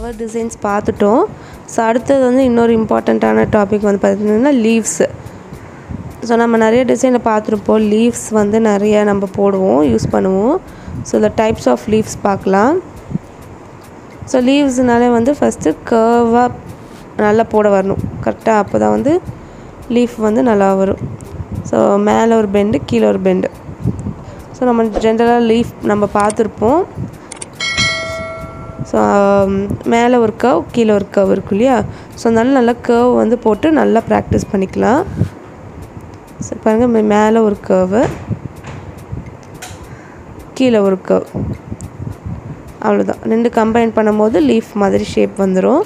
flower designs பார்த்துட்டோம் so அடுத்தது வந்து இன்னொரு இம்பார்ட்டண்ட்டான டாபிக் வந்து பார்த்திங்கன்னா லீவ்ஸு ஸோ நம்ம நிறைய டிசைனில் பார்த்துருப்போம் லீவ்ஸ் வந்து நிறைய நம்ம போடுவோம் யூஸ் பண்ணுவோம் ஸோ இந்த டைப்ஸ் ஆஃப் லீவ்ஸ் பார்க்கலாம் ஸோ லீவ்ஸ்னாலே வந்து ஃபஸ்ட்டு கர்வாக நல்லா போட வரணும் கரெக்டாக அப்போ தான் வந்து லீஃப் வந்து நல்லா வரும் ஸோ மேலே ஒரு பெண்டு கீழே ஒரு பெண்டு ஸோ நம்ம ஜென்ரலாக லீஃப் நம்ம பார்த்துருப்போம் ஸோ மேலே ஒரு கர்வ் கீழே ஒரு கர்வ் இருக்கும் இல்லையா ஸோ அதனால நல்லா கர்வ் வந்து போட்டு நல்லா ப்ராக்டிஸ் பண்ணிக்கலாம் ஸோ பாருங்கள் மேலே ஒரு கர்வு கீழே ஒரு கர்வ் அவ்வளோதான் ரெண்டு கம்பைன் பண்ணும்போது லீஃப் மாதிரி ஷேப் வந்துடும்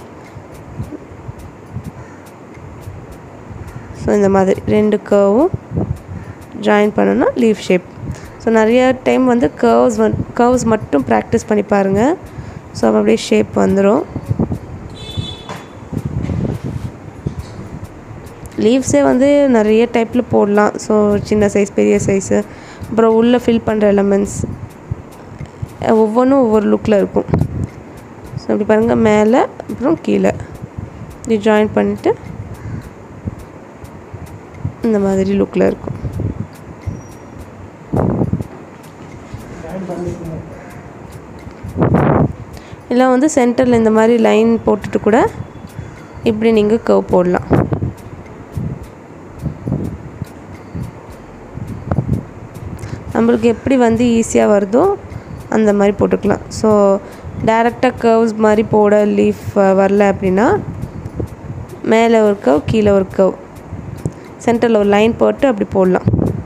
ஸோ இந்த மாதிரி ரெண்டு கர்வும் ஜாயின் பண்ணோன்னா லீஃப் ஷேப் ஸோ நிறைய டைம் வந்து கர்வ்ஸ் வந் கர்வ்ஸ் மட்டும் ப்ராக்டிஸ் பண்ணி பாருங்கள் ஸோ அப்போ அப்படியே ஷேப் வந்துடும் லீவ்ஸே வந்து நிறைய டைப்பில் போடலாம் ஸோ சின்ன சைஸ் பெரிய சைஸு அப்புறம் உள்ளே ஃபில் பண்ணுற எலமெண்ட்ஸ் ஒவ்வொன்றும் ஒவ்வொரு லுக்கில் இருக்கும் ஸோ அப்படி பாருங்கள் மேலே அப்புறம் கீழே இப்படி ஜாயின் பண்ணிவிட்டு இந்த மாதிரி லுக்கில் இருக்கும் இல்லை வந்து சென்டரில் இந்த மாதிரி லைன் போட்டுட்டு கூட இப்படி நீங்கள் கவ் போடலாம் நம்மளுக்கு எப்படி வந்து ஈஸியாக வருதோ அந்த மாதிரி போட்டுக்கலாம் ஸோ டேரெக்டாக கர்வ்ஸ் மாதிரி போட லீஃப் வரல அப்படின்னா மேலே ஒரு கவ் கீழே ஒரு கவ் சென்டரில் ஒரு லைன் போட்டு அப்படி போடலாம்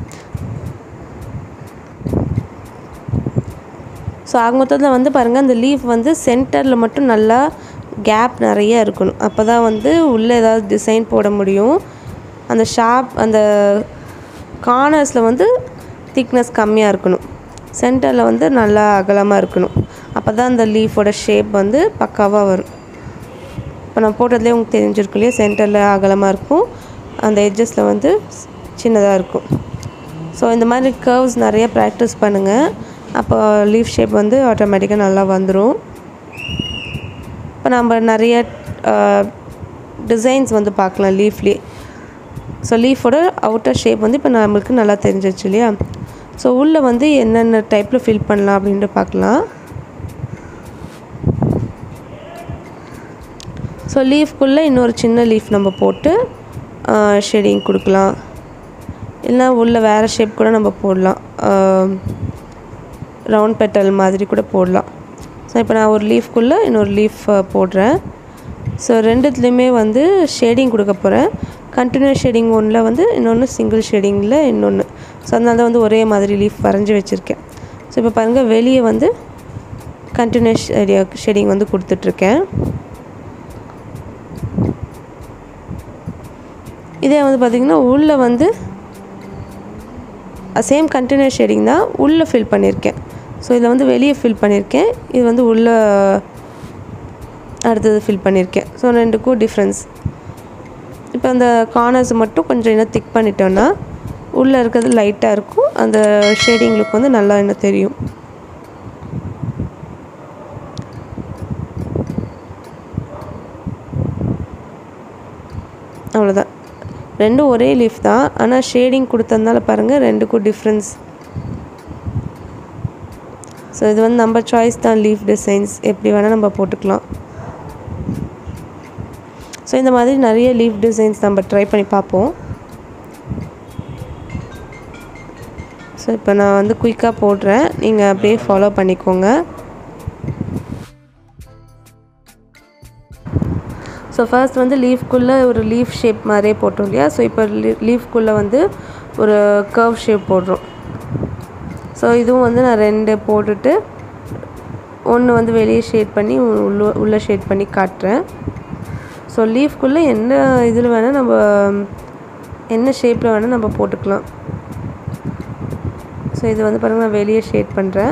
ஸோ ஆக மொத்தத்தில் வந்து பாருங்கள் அந்த லீஃப் வந்து சென்டரில் மட்டும் நல்லா கேப் நிறைய இருக்கணும் அப்போ தான் வந்து உள்ளே ஏதாவது டிசைன் போட முடியும் அந்த ஷார்ப் அந்த கார்னர்ஸில் வந்து திக்னஸ் கம்மியாக இருக்கணும் சென்டரில் வந்து நல்லா அகலமாக இருக்கணும் அப்போ தான் அந்த லீஃபோட ஷேப் வந்து பக்காவாக வரும் இப்போ நான் போட்டதுலேயே உங்களுக்கு தெரிஞ்சிருக்கும் இல்லையா சென்டரில் அகலமாக இருக்கும் அந்த எட்ஜஸில் வந்து சின்னதாக இருக்கும் ஸோ இந்த மாதிரி கர்வ்ஸ் நிறைய ப்ராக்டிஸ் பண்ணுங்கள் அப்போ லீஃப் ஷேப் வந்து ஆட்டோமேட்டிக்காக நல்லா வந்துடும் இப்போ நம்ம நிறைய டிசைன்ஸ் வந்து பார்க்கலாம் லீஃப்லேயே ஸோ லீஃபோட அவுட்டர் ஷேப் வந்து இப்போ நம்மளுக்கு நல்லா தெரிஞ்சிச்சு இல்லையா ஸோ உள்ளே வந்து என்னென்ன டைப்பில் ஃபில் பண்ணலாம் அப்படின்ட்டு பார்க்கலாம் ஸோ லீஃப்குள்ளே இன்னொரு சின்ன லீஃப் நம்ம போட்டு ஷேடிங் கொடுக்கலாம் இல்லைனா உள்ள வேறு ஷேப் கூட நம்ம போடலாம் ரவுண்ட் பெட்டல் மாதிரி கூட போடலாம் ஸோ இப்போ நான் ஒரு லீஃப்குள்ளே இன்னொரு லீஃப் போடுறேன் ஸோ ரெண்டுத்துலேயுமே வந்து ஷேடிங் கொடுக்க போகிறேன் கண்டினியூஸ் ஷேடிங் ஒன்றில் வந்து இன்னொன்று சிங்கிள் ஷேடிங்கில் இன்னொன்று ஸோ அதனால தான் வந்து ஒரே மாதிரி லீஃப் வரைஞ்சி வச்சுருக்கேன் ஸோ இப்போ பாருங்கள் வெளியே வந்து கண்டினியூஸ் ஷேடிங் வந்து கொடுத்துட்ருக்கேன் இதே வந்து பார்த்திங்கன்னா உள்ளே வந்து சேம் கண்டினியூஸ் ஷேடிங் தான் உள்ளே ஃபில் பண்ணியிருக்கேன் ஸோ இதில் வந்து வெளியே ஃபில் பண்ணியிருக்கேன் இது வந்து உள்ளே அடுத்தது ஃபில் பண்ணியிருக்கேன் ஸோ ரெண்டுக்கும் டிஃப்ரென்ஸ் இப்போ அந்த கார்னர்ஸ் மட்டும் கொஞ்சம் இன்னும் திக் பண்ணிட்டோன்னா உள்ளே இருக்கிறது லைட்டாக இருக்கும் அந்த ஷேடிங் லுக் வந்து நல்லா இன்னும் தெரியும் அவ்வளோதான் ரெண்டும் ஒரே லீஃப் தான் ஆனால் ஷேடிங் கொடுத்ததுனால பாருங்கள் ரெண்டுக்கும் டிஃப்ரென்ஸ் ஸோ இது வந்து நம்ம சாய்ஸ் தான் லீஃப் டிசைன்ஸ் எப்படி வேணால் நம்ம போட்டுக்கலாம் ஸோ இந்த மாதிரி நிறைய லீஃப் டிசைன்ஸ் நம்ம ட்ரை பண்ணி பார்ப்போம் ஸோ இப்போ நான் வந்து குயிக்காக போடுறேன் நீங்கள் அப்படியே ஃபாலோ பண்ணிக்கோங்க ஸோ ஃபர்ஸ்ட் வந்து லீஃப்குள்ளே ஒரு லீஃப் ஷேப் மாதிரியே போட்டோம் இல்லையா ஸோ இப்போ லீஃப்குள்ளே வந்து ஒரு கர்வ் ஷேப் போடுறோம் ஸோ இதுவும் வந்து நான் ரெண்டு போட்டுட்டு ஒன்று வந்து வெளியே ஷேட் பண்ணி உள்ள உள்ளே ஷேட் பண்ணி காட்டுறேன் ஸோ லீஃப்குள்ளே என்ன இதில் வேணால் நம்ம என்ன ஷேப்பில் வேணால் நம்ம போட்டுக்கலாம் ஸோ இது வந்து பாருங்கள் நான் வெளியே ஷேட் பண்ணுறேன்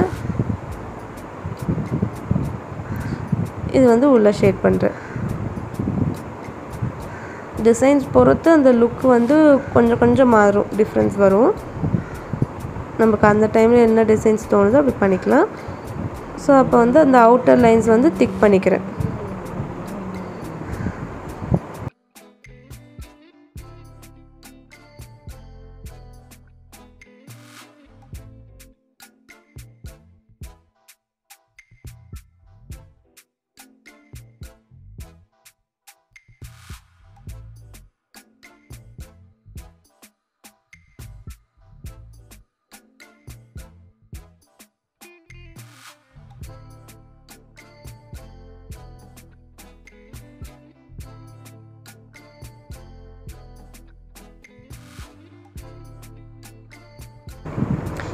இது வந்து உள்ளே ஷேட் பண்ணுறேன் டிசைன்ஸ் பொறுத்து அந்த லுக் வந்து கொஞ்சம் கொஞ்சம் மாறும் டிஃப்ரென்ஸ் வரும் நமக்கு அந்த டைமில் என்ன டிசைன்ஸ் தோணுதோ அப்படி பண்ணிக்கலாம் ஸோ அப்போ வந்து அந்த அவுட்டர் லைன்ஸ் வந்து திக் பண்ணிக்கிறேன்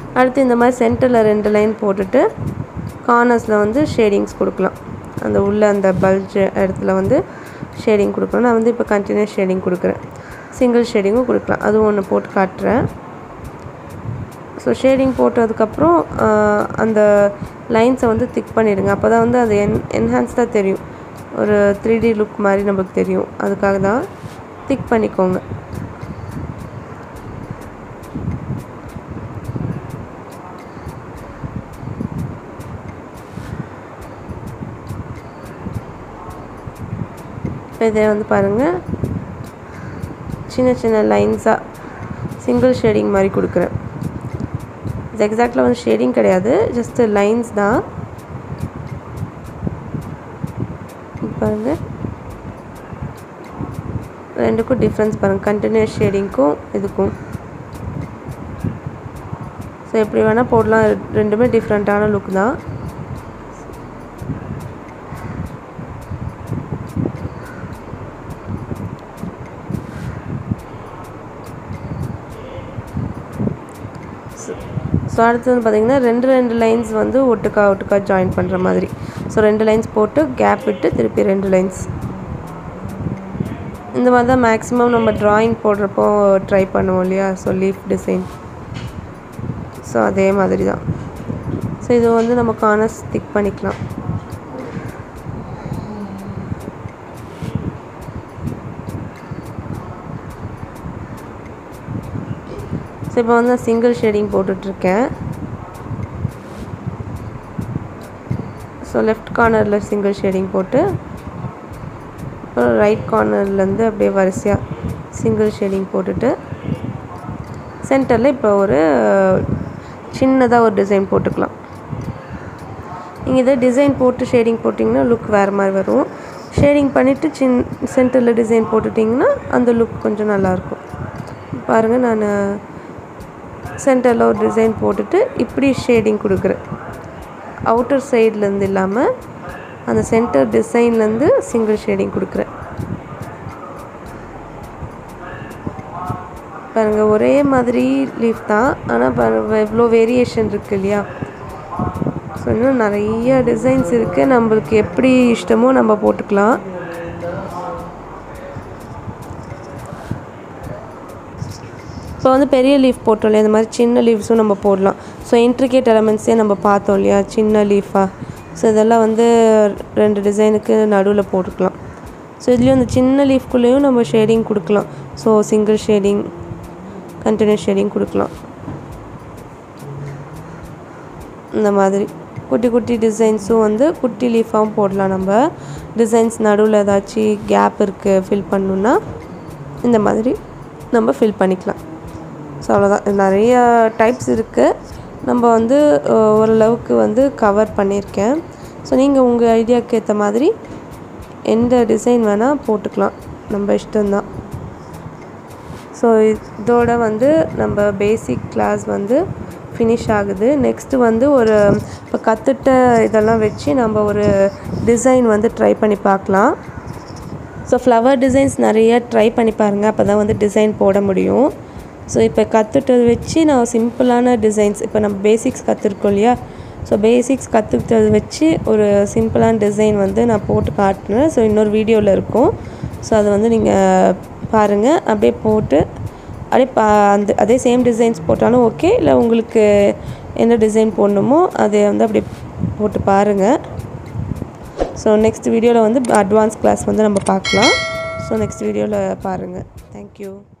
அடுத்து இந்த மாதிரி சென்டரில் ரெண்டு லைன் போட்டுட்டு கார்னர்ஸில் வந்து ஷேடிங்ஸ் கொடுக்கலாம் அந்த உள்ள அந்த பல்ஜ் இடத்துல வந்து ஷேடிங் கொடுக்கலாம் நான் வந்து இப்போ கண்டினியூஸ் ஷேடிங் கொடுக்குறேன் சிங்கிள் ஷேடிங்கும் கொடுக்கலாம் அதுவும் ஒன்று போட்டு காட்டுறேன் ஸோ ஷேடிங் போட்டதுக்கப்புறம் ஆஹ், அந்த லைன்ஸை வந்து திக் பண்ணிடுங்க அப்போ தான் வந்து அது என் என்ஹான்ஸ்டாக தெரியும் ஒரு த்ரீ டி லுக் மாதிரி நமக்கு தெரியும் அதுக்காக தான் திக் பண்ணிக்கோங்க இப்போ இதை வந்து பாருங்கள் சின்ன சின்ன லைன்ஸாக சிங்கிள் ஷேடிங் மாதிரி கொடுக்குறேன் இது எக்ஸாக்டில் வந்து ஷேடிங் கிடையாது ஜஸ்ட்டு லைன்ஸ் தான் இங்க பாருங்க ரெண்டுக்கும் டிஃப்ரென்ஸ் பாருங்கள் கண்டினியூஸ் ஷேடிங்க்கும் இதுக்கும் ஸோ எப்படி வேணால் போடலாம் ரெண்டுமே டிஃப்ரெண்ட்டான லுக் தான் ஸோ அடுத்து வந்து பார்த்திங்கன்னா ரெண்டு ரெண்டு லைன்ஸ் வந்து ஒட்டுக்கா ஒட்டுக்கா ஜாயின் பண்ணுற மாதிரி ஸோ ரெண்டு லைன்ஸ் போட்டு கேப் விட்டு திருப்பி ரெண்டு லைன்ஸ் இந்த மாதிரி தான் மேக்ஸிமம் நம்ம ட்ராயிங் போடுறப்போ ட்ரை பண்ணுவோம் இல்லையா ஸோ லீஃப் டிசைன் ஸோ அதே மாதிரி தான் ஸோ இது வந்து நம்ம கார்னர்ஸ் ஸ்டிக் பண்ணிக்கலாம் ஸோ இப்போ வந்து நான் சிங்கிள் ஷேடிங் போட்டுட்ருக்கேன் ஸோ லெஃப்ட் கார்னரில் சிங்கிள் ஷேடிங் போட்டு அப்புறம் ரைட் கார்னர்லேருந்து அப்படியே வரிசையாக சிங்கிள் ஷேடிங் போட்டுட்டு சென்டரில் இப்போ ஒரு சின்னதாக ஒரு டிசைன் போட்டுக்கலாம் நீங்கள் இதே டிசைன் போட்டு ஷேடிங் போட்டிங்கன்னா லுக் வேறு மாதிரி வரும் ஷேடிங் பண்ணிவிட்டு சின் சென்டரில் டிசைன் போட்டுட்டிங்கன்னா அந்த லுக் கொஞ்சம் நல்லாயிருக்கும் பாருங்கள் நான் சென்டரில் ஒரு டிசைன் போட்டுட்டு இப்படி ஷேடிங் கொடுக்குறேன் அவுட்டர் சைட்லேருந்து இல்லாமல் அந்த சென்டர் டிசைன்லேருந்து சிங்கிள் ஷேடிங் கொடுக்குறேன் பாருங்கள் ஒரே மாதிரி லீஃப் தான் ஆனால் பாருங்க எவ்வளோ வேரியேஷன் இருக்குது இல்லையா ஸோ இன்னும் நிறைய டிசைன்ஸ் இருக்குது நம்மளுக்கு எப்படி இஷ்டமோ நம்ம போட்டுக்கலாம் இப்போ வந்து பெரிய லீஃப் போட்டோம் இல்லையா இந்த மாதிரி சின்ன லீவ்ஸும் நம்ம போடலாம் ஸோ இன்ட்ரிகேட் எலமெண்ட்ஸே நம்ம பார்த்தோம் இல்லையா சின்ன லீஃபாக ஸோ இதெல்லாம் வந்து ரெண்டு டிசைனுக்கு நடுவில் போட்டுக்கலாம் ஸோ இதுலேயும் இந்த சின்ன லீஃப்குள்ளேயும் நம்ம ஷேடிங் கொடுக்கலாம் so single shading continuous shading கொடுக்கலாம் இந்த மாதிரி குட்டி குட்டி டிசைன்ஸும் வந்து குட்டி லீஃபாகவும் போடலாம் நம்ம டிசைன்ஸ் நடுவில் ஏதாச்சும் கேப் இருக்குது ஃபில் பண்ணணுன்னா இந்த மாதிரி நம்ம ஃபில் பண்ணிக்கலாம் ஸோ அவ்வளோதான் நிறைய டைப்ஸ் இருக்குது நம்ம வந்து அஹ், ஓரளவுக்கு வந்து கவர் பண்ணியிருக்கேன் ஸோ நீங்கள் உங்கள் ஐடியாவுக்கு ஏற்ற மாதிரி எந்த டிசைன் வேணால் போட்டுக்கலாம் நம்ம இஷ்டம்தான் ஸோ இதோட வந்து நம்ம பேசிக் கிளாஸ் வந்து ஃபினிஷ் ஆகுது நெக்ஸ்ட்டு வந்து ஒரு இப்போ கற்றுட்ட இதெல்லாம் வச்சு நம்ம ஒரு டிசைன் வந்து ட்ரை பண்ணி பார்க்கலாம் ஸோ ஃப்ளவர் டிசைன்ஸ் நிறைய ட்ரை பண்ணி பாருங்கள் அப்போ தான் வந்து டிசைன் போட முடியும் ஸோ இப்போ கற்றுட்டது வச்சு நான் சிம்பிளான டிசைன்ஸ் இப்போ நம்ம பேசிக்ஸ் கற்றுருக்கோம் இல்லையா ஸோ பேசிக்ஸ் கற்றுக்கிட்டது வச்சு ஒரு சிம்பிளான டிசைன் வந்து நான் போட்டு காட்டினேன் ஸோ இன்னொரு வீடியோவில் இருக்கும் ஸோ அதை வந்து நீங்கள் பாருங்கள் அப்படியே போட்டு அப்படியே பா அந்த அதே சேம் டிசைன்ஸ் போட்டாலும் ஓகே இல்லை உங்களுக்கு என்ன டிசைன் போடணுமோ அதை வந்து அப்படியே போட்டு பாருங்கள் ஸோ நெக்ஸ்ட் வீடியோவில் வந்து அட்வான்ஸ் கிளாஸ் வந்து நம்ம பார்க்கலாம் ஸோ நெக்ஸ்ட் வீடியோவில் பாருங்கள் தேங்க்யூ